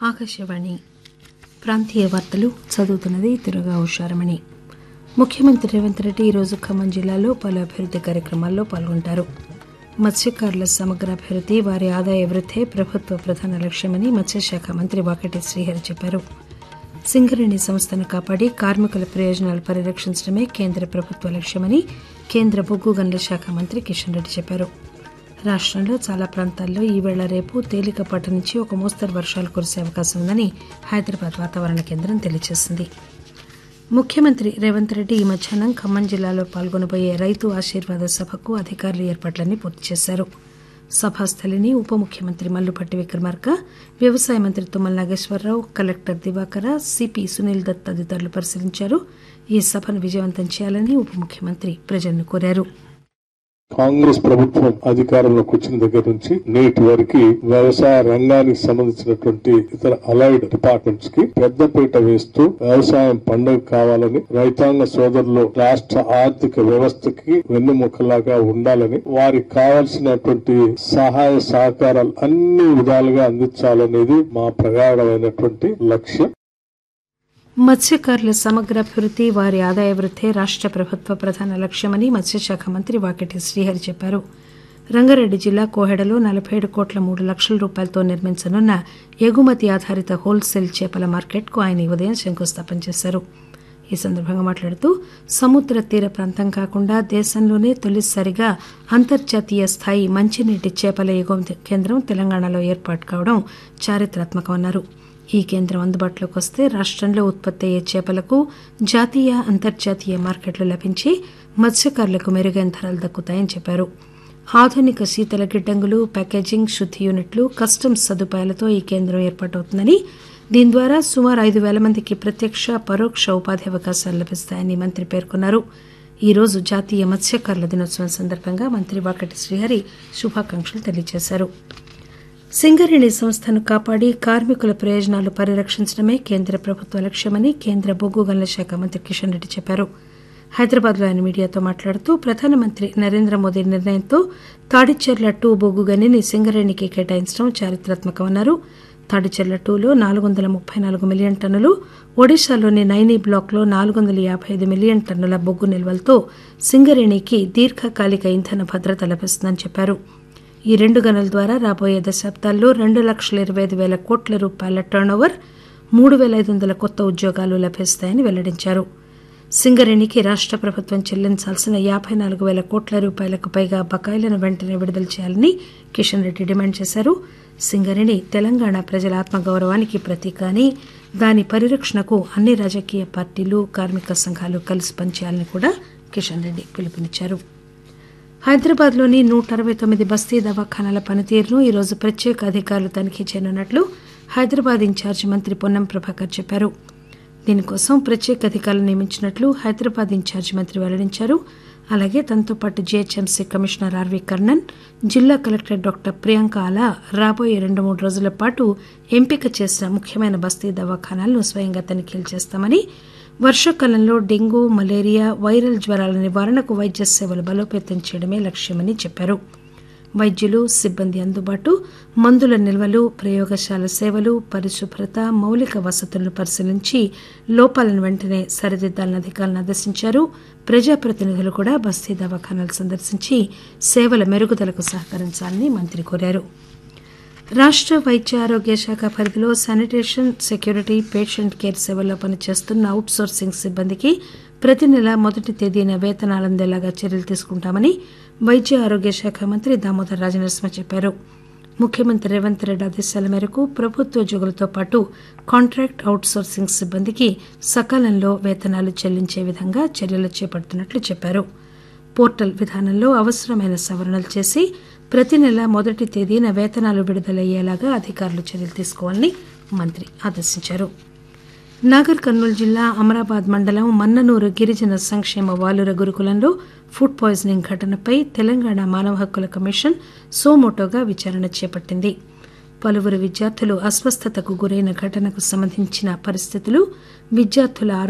ఆకాశవాణి ప్రాంతీయ వార్తలు చదువుతున్నది తిరుగా ఉషారమణి ముఖ్యమంత్రి రేవంత్ రెడ్డి ఈరోజు ఖమ్మం జిల్లాలో పలు అభివృద్ది కార్యక్రమాల్లో పాల్గొంటారు మత్స్యకారుల సమగ్ర అభివృద్ది వారి ఆదాయ వృద్దే ప్రభుత్వ ప్రధాన లక్ష్యమని మత్స్యశాఖ మంత్రి వాకటి శ్రీహరి చెప్పారు సింగరేణి సంస్థను కాపాడి కార్మికుల ప్రయోజనాలు పరిరక్షించడమే కేంద్ర ప్రభుత్వ లక్ష్యమని కేంద్ర బొగ్గు గనుల శాఖ మంత్రి కిషన్ రెడ్డి చెప్పారు రాష్టంలో చాలా ప్రాంతాల్లో ఈవేళ రేపు తేలికపాటి నుంచి ఒక మోస్తరు వర్షాలు కురిసే అవకాశం ఉందని హైదరాబాద్ వాతావరణ కేంద్రం తెలియజేసింది ముఖ్యమంత్రి రేవంత్ రెడ్డి ఈ మధ్యాహ్నం ఖమ్మం జిల్లాలో పాల్గొనబోయే రైతు ఆశీర్వాద సభకు అధికారులు ఏర్పాట్లన్నీ పూర్తి చేశారు సభాస్థలిని ఉప ముఖ్యమంత్రి మల్లుపట్టి విక్రమార్క వ్యవసాయ మంత్రి తుమ్మల నాగేశ్వరరావు కలెక్టర్ దివాకర సిపి సునీల్ దత్ తదితరులు పరిశీలించారు ఈ సభను విజయవంతం చేయాలని ఉప ముఖ్యమంత్రి ప్రజలను కోరారు కాంగ్రెస్ ప్రభుత్వం అధికారంలోకి వచ్చిన దగ్గర నుంచి నేటి వరకు వ్యవసాయ రంగానికి సంబంధించినటువంటి ఇతర అలైడ్ డిపార్ట్మెంట్స్ కి పెద్దపీట వేస్తూ వ్యవసాయం పండుగ కావాలని రైతాంగ సోదరులు రాష్ట్ర ఆర్థిక వ్యవస్థకి వెన్నుముకలాగా ఉండాలని వారికి కావాల్సినటువంటి సహాయ సహకారాలు అన్ని విధాలుగా అందించాలనేది మా ప్రగాఢమైనటువంటి లక్ష్యం మత్స్యకారుల సమగ్ర అభివృద్ది వారి ఆదాయ వృద్దే రాష్ట ప్రభుత్వ ప్రధాన లక్ష్యమని మత్స్యశాఖ మంత్రి వాకిటి శ్రీహరి చెప్పారు రంగారెడ్డి జిల్లా కోహెడలో నలభై ఏడు కోట్ల మూడు లక్షల రూపాయలతో నిర్మించనున్న ఎగుమతి ఆధారిత హోల్సేల్ చేపల మార్కెట్కు ఆయన ఈ ఉదయం శంకుస్థాపన చేశారు ఈ సందర్భంగా మాట్లాడుతూ సముద్ర తీర ప్రాంతం కాకుండా దేశంలోనే తొలిసారిగా అంతర్జాతీయ స్థాయి మంచినీటి చేపల ఎగుమతి కేంద్రం తెలంగాణలో ఏర్పాటు కావడం చారిత్రాత్మకమన్నారు ఈ కేంద్రం అందుబాటులోకి వస్తే రాష్టంలో ఉత్పత్తి అయ్యే చేపలకు జాతీయ అంతర్జాతీయ మార్కెట్లు లభించి మత్స్యకారులకు మెరుగైన ధరలు దక్కుతాయని చెప్పారు ఆధునిక శీతల గిడ్డంగులు ప్యాకేజింగ్ శుద్ది యూనిట్లు కస్టమ్స్ సదుపాయాలతో ఈ కేంద్రం ఏర్పాటవుతుందని దీని ద్వారా సుమారు ఐదు పేల మందికి ప్రత్యక్ష పరోక్ష ఉపాధి అవకాశాలు లభిస్తాయని మంత్రి పేర్కొన్నారు ఈ రోజు జాతీయ మత్స్యకారుల దినోత్సవం సందర్భంగా మంత్రి వాకటి శ్రీహరి శుభాకాంక్షలు తెలియజేశారు సింగరేణి సంస్థను కాపాడి కార్మికుల ప్రయోజనాలు పరిరక్షించడమే కేంద్ర ప్రభుత్వ లక్ష్యమని కేంద్ర బొగ్గు గనుల శాఖ మంత్రి కిషన్ రెడ్డి చెప్పారు హైదరాబాద్లో ఆయన మీడియాతో మాట్లాడుతూ ప్రధానమంత్రి నరేంద్ర మోదీ నిర్ణయంతో తాడిచెర్ల టూ బొగ్గు గనిని సింగరేణికి కేటాయించడం చారిత్రాత్మకమన్నారు తాడిచెర్ల టూలో నాలుగు వందల ముప్పై నాలుగు మిలియన్ టన్నులు ఒడిశాలోని నైనీ బ్లాక్లో నాలుగు వందల యాభై ఐదు మిలియన్ టన్నుల బొగ్గు నిల్వలతో సింగరేణికి దీర్ఘకాలిక ఇంధన భద్రత లభిస్తుందని చెప్పారు ఈ రెండు గనుల ద్వారా రాబోయే దశాబ్దాల్లో రెండు లక్షల ఇరవై ఐదు వేల కోట్ల రూపాయల టర్నోవర్ మూడు వేల ఐదు వందల కొత్త ఉద్యోగాలు లభిస్తాయని వెల్లడించారు సింగరేణికి రాష్ట ప్రభుత్వం చెల్లించాల్సిన యాభై నాలుగు వేల కోట్ల రూపాయలకు పైగా బకాయిలను వెంటనే విడుదల చేయాలని కిషన్ రెడ్డి డిమాండ్ చేశారు సింగరేణి తెలంగాణ ప్రజల ఆత్మగౌరవానికి ప్రతీక అని దాని పరిరక్షణకు అన్ని రాజకీయ పార్టీలు కార్మిక సంఘాలు కలిసి పనిచేయాలని కూడా కిషన్ రెడ్డి పిలుపునిచ్చారు హైదరాబాద్లోని నూట అరవై తొమ్మిది బస్తీ దవాఖానాల పనితీరును ఈరోజు ప్రత్యేక అధికారులు తనిఖీ చేయనున్నట్లు హైదరాబాద్ ఇన్ఛార్జి మంత్రి పొన్నం ప్రభాకర్ చెప్పారు దీనికోసం ప్రత్యేక అధికారులు నియమించినట్లు హైదరాబాద్ ఇన్ఛార్జి మంత్రి వెల్లడించారు అలాగే తనతో పాటు జీహెచ్ఎంసీ కమిషనర్ ఆర్వీ కర్ణన్ జిల్లా కలెక్టర్ డాక్టర్ ప్రియాంక ఆలా రాబోయే రెండు మూడు రోజుల పాటు ఎంపిక చేసిన ముఖ్యమైన బస్తీ దవాఖానాలను స్వయంగా తనిఖీలు చేస్తామని వర్షాకాలంలో డెంగూ మలేరియా వైరల్ జ్వరాల నివారణకు వైద్య సేవలు బలోపేతం చేయడమే లక్ష్యమని చెప్పారు వైద్యులు సిబ్బంది అందుబాటు మందుల నిల్వలు ప్రయోగశాల సేవలు పరిశుభ్రత మౌలిక వసతులను పరిశీలించి లోపాలను వెంటనే సరిదిద్దాలని అధికారులను ఆదేశించారు ప్రజాప్రతినిధులు కూడా బస్తీ దవాఖానాలు సందర్శించి సేవల మెరుగుదలకు సహకరించాలని మంత్రి కోరారు రాష్ట వైద్య ఆరోగ్య శాఖ పరిధిలో శానిటేషన్ సెక్యూరిటీ పేషెంట్ కేర్ సేవల్లో పనిచేస్తున్న అవుట్ సోర్సింగ్ సిబ్బందికి ప్రతి నెల మొదటి తేదీన వేతనాలు అందేలాగా చర్యలు తీసుకుంటామని వైద్య ఆరోగ్య శాఖ మంత్రి దామోదర్ రాజనరసింహ చెప్పారు ముఖ్యమంత్రి రేవంత్ రెడ్డి ఆదేశాల మేరకు ప్రభుత్వోద్యోగులతో పాటు కాంట్రాక్ట్ అవుట్ సోర్సింగ్ సిబ్బందికి సకాలంలో వేతనాలు చెల్లించే విధంగా చర్యలు చేపడుతున్నట్లు చెప్పారు పోర్టల్ విధానంలో అవసరమైన సవరణలు చేసి ప్రతి నెల మొదటి తేదీన వేతనాలు విడుదలయ్యేలాగా అధికారులు చర్యలు తీసుకోవాలని మంత్రి ఆదేశించారు నాగర్ కర్నూలు జిల్లా అమరాబాద్ మండలం మన్ననూరు గిరిజన సంక్షేమ బాలుర గురుకులంలో ఫుడ్ పాయిజనింగ్ ఘటనపై తెలంగాణ మానవ హక్కుల కమిషన్ సోమోటోగా విచారణ చేపట్టింది పలువురు విద్యార్థులు అస్వస్థతకు గురైన ఘటనకు సంబంధించిన పరిస్థితులు విద్యార్థుల